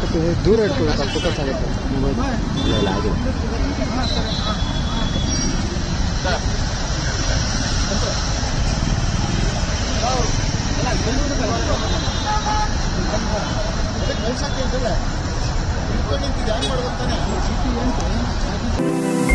ಸ್ವಲ್ಪ ದೂರ ಇಟ್ಕೊಳ್ಬೇಕು ಫೋಕಸ್ ಆಗುತ್ತೆ ಮೊಬೈಲ್ ಇಲ್ಲ ಇಲ್ಲ ಆಗಿಲ್ಲ ನಿಂತಿದ್ದು ಹ್ಯಾಂಗ್ ಮಾಡೋದು ಅಂತಾನೆ